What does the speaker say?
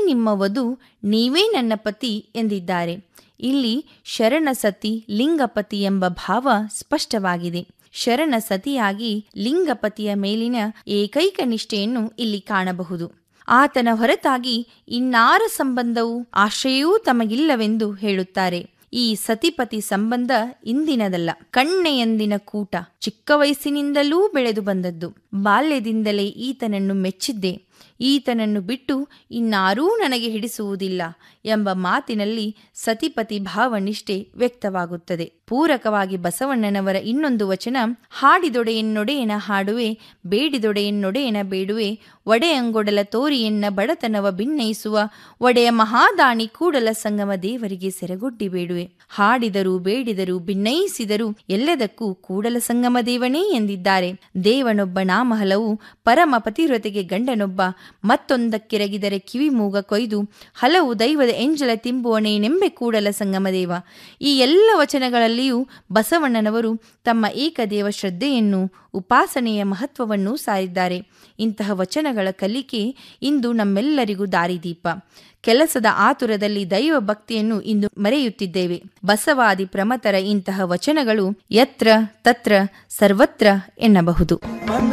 ನಿಮ್ಮ ವಧು ನೀವೇ ನನ್ನ ಪತಿ ಎಂದಿದ್ದಾರೆ ಇಲ್ಲಿ ಶರಣ ಸತಿ ಲಿಂಗಪತಿ ಎಂಬ ಭಾವ ಸ್ಪಷ್ಟವಾಗಿದೆ ಶರಣ ಸತಿಯಾಗಿ ಲಿಂಗಪತಿಯ ಮೇಲಿನ ಏಕೈಕ ನಿಷ್ಠೆಯನ್ನು ಇಲ್ಲಿ ಕಾಣಬಹುದು ಆತನ ಹೊರತಾಗಿ ಇನ್ನಾರ ಸಂಬಂಧವೂ ಆಶ್ರಯವೂ ತಮಗಿಲ್ಲವೆಂದು ಹೇಳುತ್ತಾರೆ ಈ ಸತಿಪತಿ ಸಂಬಂಧ ಇಂದಿನದಲ್ಲ ಕಣ್ಣೆಯಂದಿನ ಕೂಟ ಚಿಕ್ಕ ವಯಸ್ಸಿನಿಂದಲೂ ಬೆಳೆದು ಬಂದದ್ದು ಬಾಲ್ಯದಿಂದಲೇ ಈತನನ್ನು ಮೆಚ್ಚಿದ್ದೆ ಈತನನ್ನು ಬಿಟ್ಟು ಇನ್ನಾರೂ ನನಗೆ ಹಿಡಿಸುವುದಿಲ್ಲ ಎಂಬ ಮಾತಿನಲ್ಲಿ ಸತಿಪತಿ ಭಾವನಿಷ್ಠೆ ವ್ಯಕ್ತವಾಗುತ್ತದೆ ಪೂರಕವಾಗಿ ಬಸವಣ್ಣನವರ ಇನ್ನೊಂದು ವಚನ ಹಾಡಿದೊಡೆಯನ್ನೊಡೆಯನ ಹಾಡುವೆ ಬೇಡಿದೊಡೆಯನ್ನೊಡೆಯನ ಬೇಡುವೆ ಒಡೆಯಂಗೊಡಲ ತೋರಿಯನ್ನ ಬಡತನವ ಭಿನ್ನಯಿಸುವ ಒಡೆಯ ಮಹಾದಾಣಿ ಕೂಡಲ ಸಂಗಮ ದೇವರಿಗೆ ಸೆರಗೊಡ್ಡಿ ಬೇಡುವೆ ಹಾಡಿದರು ಬೇಡಿದರು ಭಿನ್ನಯಿಸಿದರು ಎಲ್ಲದಕ್ಕೂ ಕೂಡಲ ಸಂಗಮ ದೇವನೇ ಎಂದಿದ್ದಾರೆ ದೇವನೊಬ್ಬ ನಾಮ ಹಲವು ಪರಮ ಪತಿವ್ರತೆಗೆ ಗಂಡನೊಬ್ಬ ಮತ್ತೊಂದಕ್ಕೆರಗಿದರೆ ಕಿವಿ ಮೂಗ ಕೊಯ್ದು ಹಲವು ದೈವದ ಎಂಜಲ ತಿಂಬುವಣೆ ನೆಂಬೆ ಕೂಡಲ ಸಂಗಮದೇವ ಈ ಎಲ್ಲ ವಚನಗಳಲ್ಲಿಯೂ ಬಸವಣ್ಣನವರು ತಮ್ಮ ಏಕದೇವ ಶ್ರದ್ಧೆಯನ್ನು ಉಪಾಸನೆಯ ಮಹತ್ವವನ್ನು ಸಾರಿದ್ದಾರೆ ಇಂತಹ ವಚನಗಳ ಕಲಿಕೆ ಇಂದು ನಮ್ಮೆಲ್ಲರಿಗೂ ದಾರಿದೀಪ ಕೆಲಸದ ಆತುರದಲ್ಲಿ ದೈವ ಭಕ್ತಿಯನ್ನು ಇಂದು ಮರೆಯುತ್ತಿದ್ದೇವೆ ಬಸವಾದಿ ಪ್ರಮತರ ಇಂತಹ ವಚನಗಳು ಯತ್ರ ತತ್ರ ಸರ್ವತ್ರ ಎನ್ನಬಹುದು